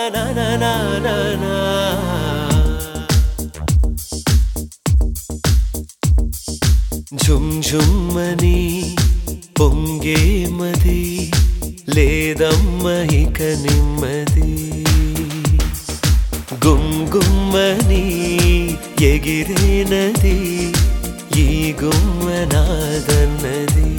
నా నా నా నా నా. జుమ్ జుమ్మని పొంగే మది లేదమ్మ ఇక నెమ్మది గుమ్గుమ్మని ఎగిరేనది ఈ గుమ్మనాదన్నది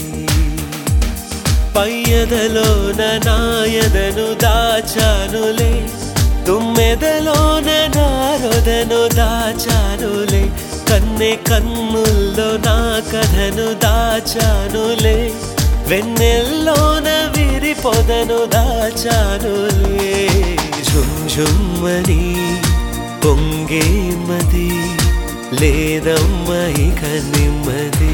పయ్యదలోన నాయదను దాచానులే తుమ్మెదలోన నారొదను దాచానులే కన్నె కన్నుల్లో నా కథను దాచానులే వెన్నెల్లోన విరి పొదను దాచానులే ఝుమ్ ఝుమ్మని పొంగే మది లేదమ్మ ఇక నెమ్మది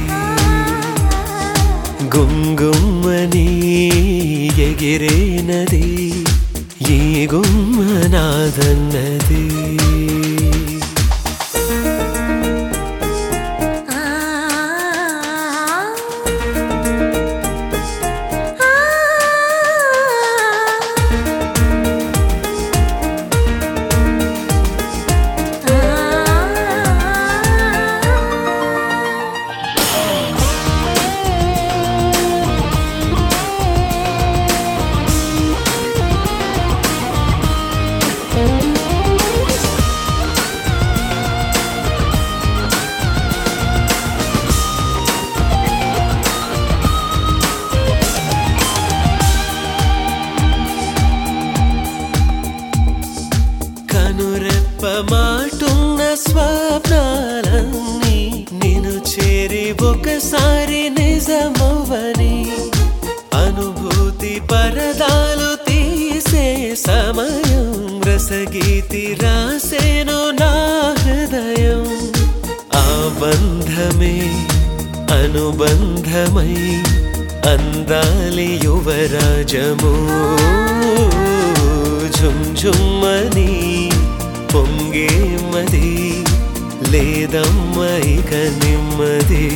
గుంగుమ్మని ఎగిరేనది ఈ గుమ్మనాదన్నది కనురెప్ప మాటున్న స్వప్నాలన్నీ నిన్ను చేరి ఒకసారి నిజమవని అనుభూతి పరదాలు తీసే సమయం రసగీతి రాసేను నా హృదయం ఆ బంధమే అనుబంధమై అందాలి యువరాజము ఝుమ్ ఝుమ్మని పొంగే మది లేదమ్మ ఇక నెమ్మది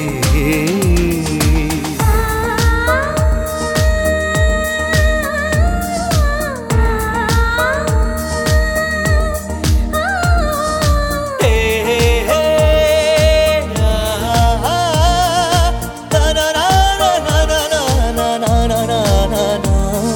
హే హే హే ఆ నా నా నా నా నా నా నా నా నా నా నా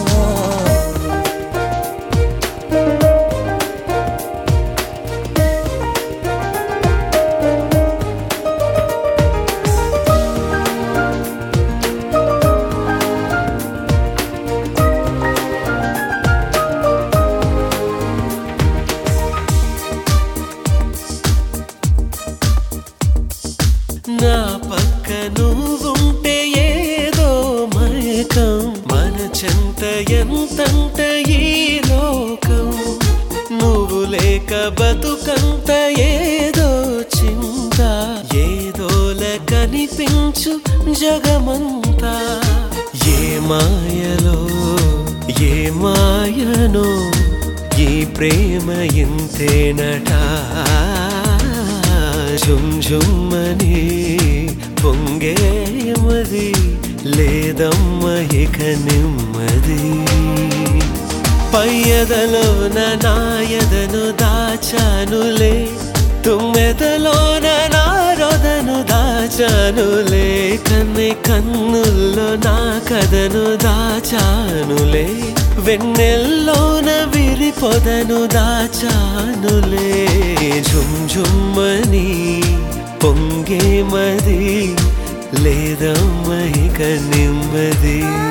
నా పక్క నువ్వుంటే ఏదో మయకం మన చెంత ఎంతంట ఈ లోకం నువ్వు లేక బతుకంత ఏదో చింత ఏదోల కనిపించు జగమంతా ఏ మాయలో ఏ మాయనో ఈ ప్రేమ ఇంతేనటా ఝుమ్ ఝుమ్మని పొంగేమది లేదమ్మ ఇక నెమ్మది పయ్యదలోన నాయదను దాచానులే తుమ్మెదలోన నారొదను దాచానులే కన్నె కన్నుల్లో నా కథను దాచానులే వెన్నెల్లోన విరి పొదను దాచానులే ఝుమ్ ఝుమ్మని పొంగే మది లేదమ్మ ఇక నెమ్మది